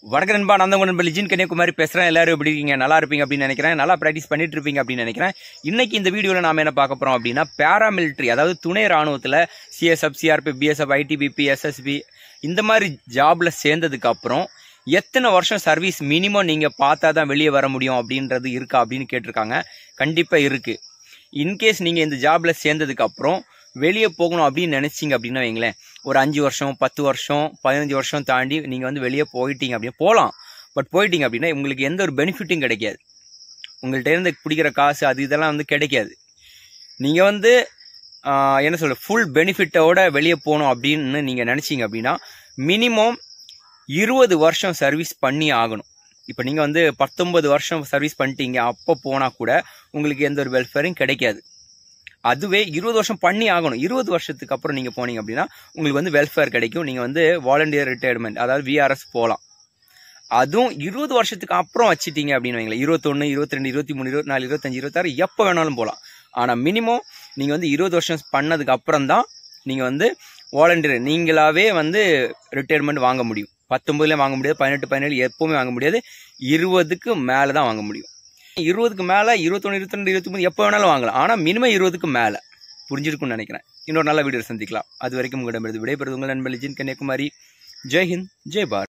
வணக்க நண்பா நான் தான் நண்பர் லிஜின் கன்னியாகுமரி பேசுகிறேன் எல்லாரும் எப்படி இருக்கீங்க நல்லா இருப்பீங்க அப்படின்னு நினைக்கிறேன் நல்லா ப்ராக்டிஸ் பண்ணிட்டு இருப்பீங்க அப்படின்னு நினைக்கிறேன் இன்னைக்கு இந்த வீடியோவில் நாம என்ன பார்க்க போகிறோம் அப்படின்னா பேராமிலிட்ரி அதாவது துணை ராணுவத்தில் CSF CRP BSF ITBP SSB இந்த மாதிரி ஜாப்ல சேர்ந்ததுக்கு அப்புறம் எத்தனை வருஷம் சர்வீஸ் மினிமம் நீங்கள் பார்த்தா தான் வெளியே வர முடியும் அப்படின்றது இருக்கா அப்படின்னு கேட்டிருக்காங்க கண்டிப்பாக இருக்குது இன்கேஸ் நீங்கள் இந்த ஜாப்ல சேர்ந்ததுக்கு அப்புறம் வெளியே போகணும் அப்படின்னு நினைச்சீங்க அப்படின்னா வைங்களேன் ஒரு அஞ்சு வருஷம் பத்து வருஷம் பதினஞ்சு வருஷம் தாண்டி நீங்கள் வந்து வெளியே போயிட்டீங்க அப்படின்னா போகலாம் பட் போயிட்டீங்க அப்படின்னா உங்களுக்கு எந்த ஒரு பெனிஃபிட்டும் கிடைக்காது உங்கள்கிட்ட இருந்து பிடிக்கிற காசு அது இதெல்லாம் வந்து கிடைக்காது நீங்கள் வந்து ஆஹ், என்ன சொல்ற ஃபுல் பெனிஃபிட்டோட வெளியே போகணும் அப்படின்னு நீங்கள் நினச்சிங்க அப்படின்னா மினிமம் இருபது வருஷம் சர்வீஸ் பண்ணி ஆகணும் இப்போ நீங்கள் வந்து பத்தொன்பது வருஷம் சர்வீஸ் பண்ணிட்டீங்க அப்போ போனால் கூட உங்களுக்கு எந்த ஒரு வெல்ஃபேரும் கிடைக்காது அதுவே இருபது வருஷம் பண்ணி ஆகணும் இருபது வருஷத்துக்கு அப்புறம் நீங்கள் போனீங்க அப்படின்னா உங்களுக்கு வந்து வெல்ஃபேர் கிடைக்கும் நீங்கள் வந்து வாலண்டியர் ரிட்டையர்மெண்ட் அதாவது விஆர்எஸ் போகலாம் அதுவும் இருபது வருஷத்துக்கு அப்புறம் வச்சுட்டீங்க அப்படின்னு வைங்களேன் இருபத்தொன்று இருபத்தி ரெண்டு இருபத்தி மூணு இருபத்தி நாலு இருபத்தஞ்சு இருபத்தாறு எப்போ வேணாலும் போகலாம் ஆனால் மினிமம் நீங்கள் வந்து இருபது வருஷம் பண்ணதுக்கு அப்புறம் தான் நீங்கள் வந்து வாலண்டியர் நீங்களாவே வந்து ரிட்டையர்மெண்ட் வாங்க முடியும் பத்தொன்பதுலேயும் வாங்க முடியாது பதினெட்டு பதினேழு எப்பவுமே வாங்க முடியாது இருபதுக்கு மேலே தான் வாங்க முடியும் இருபதுக்கு மேலே இருபத்தொன்று இருபத்தி இருபத்தி மூணு எப்போ வேணாலும் வாங்கலாம் ஆனால் மினிமம் இருபதுக்கு மேலே புரிஞ்சிருக்கும்னு நினைக்கிறேன் இன்னொரு நல்ல வீடியோ சந்திக்கலாம் அது வரைக்கும் உங்களிடமிருந்து விடைபெறுது உங்கள் நண்பர் லிஜின் கன்னியாகுமரி ஜெய் ஹிந்த் ஜெய் பாரத்